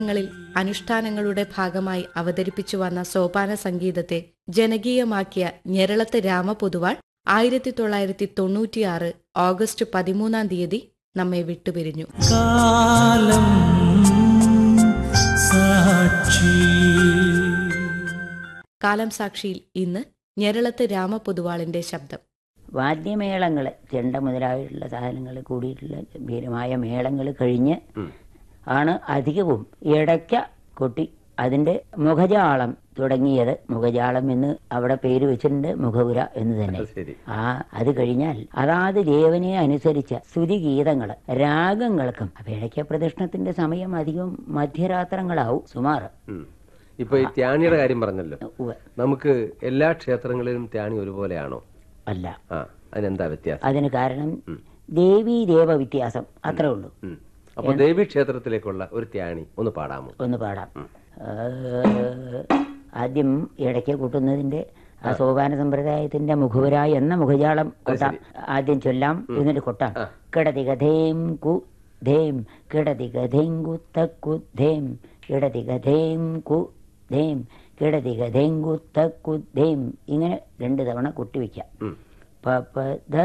ങ്ങളിൽ അനുഷ്ഠാനങ്ങളുടെ ഭാഗമായി അവതരിപ്പിച്ചു വന്ന സോപാന സംഗീതത്തെ ജനകീയമാക്കിയ ഞെരളത്ത് രാമപൊതുവാൾ ആയിരത്തി തൊള്ളായിരത്തി തൊണ്ണൂറ്റിയാറ് ഓഗസ്റ്റ് പതിമൂന്നാം തീയതി നമ്മെ വിട്ടുപിരിഞ്ഞു കാലം സാക്ഷി കാലം സാക്ഷിയിൽ ഇന്ന് ഞെരളത്ത് രാമപൊതുവാളിന്റെ ശബ്ദം വാദ്യമേളങ്ങൾ ചെണ്ട മുതലായിട്ടുള്ള സാധനങ്ങൾ കൂടിയിട്ടുള്ള ഗംഭീരമായ മേളങ്ങൾ കഴിഞ്ഞ് ആണ് അധികവും ഇടയ്ക്ക കൊട്ടി അതിന്റെ മുഖജാളം തുടങ്ങിയത് മുഖജാളം എന്ന് അവിടെ പേര് വെച്ചിട്ടുണ്ട് മുഖപുര എന്ന് തന്നെ ശരി ആ അത് കഴിഞ്ഞാൽ അതാത് ദേവനെ അനുസരിച്ച സ്തുതിഗീതങ്ങൾ രാഗങ്ങൾക്കും അപ്പൊ ഇടയ്ക്ക പ്രദക്ഷിണത്തിന്റെ സമയം അധികം മധ്യരാത്രങ്ങളാവും സുമാർ ഉം. ഇപ്പൊ ഈ ത്യാണിയുടെ കാര്യം പറഞ്ഞല്ലോ ഉവ്വ്. നമുക്ക് എല്ലാ ക്ഷേത്രങ്ങളിലും ത്യാണി ഒരുപോലെയാണോ അല്ല ആ അതിനെന്താ വ്യത്യാസം അതിന് കാരണം ദേവീ ദേവ വ്യത്യാസം അത്രേ ഉള്ളൂ ഉം. അപ്പൊ ദേവി ക്ഷേത്രത്തിലേക്കുള്ള ഒരു ത്യാണി ഒന്ന് പാടാമോ ഒന്ന് പാടാം ഏഹ്, ആദ്യം ഇടയ്ക്ക് കൂട്ടുന്നതിന്റെ ആ സോപാന സമ്പ്രദായത്തിന്റെ മുഖപുര എന്ന മുഖജാളം കൊട്ടാം ആദ്യം ചൊല്ലാം എന്നിട്ട് കൊട്ടാം കിടതികഥേം കു ധേം കിടതികഥേം കുത്തക്കുദ്ധേം കിടതികഥേം കു ധേം കിടതികഥേം കുത്തക്കുദ്ധേം ഇങ്ങനെ രണ്ട് തവണ കൊട്ടിവെക്കാം ഉം. പ പ ധ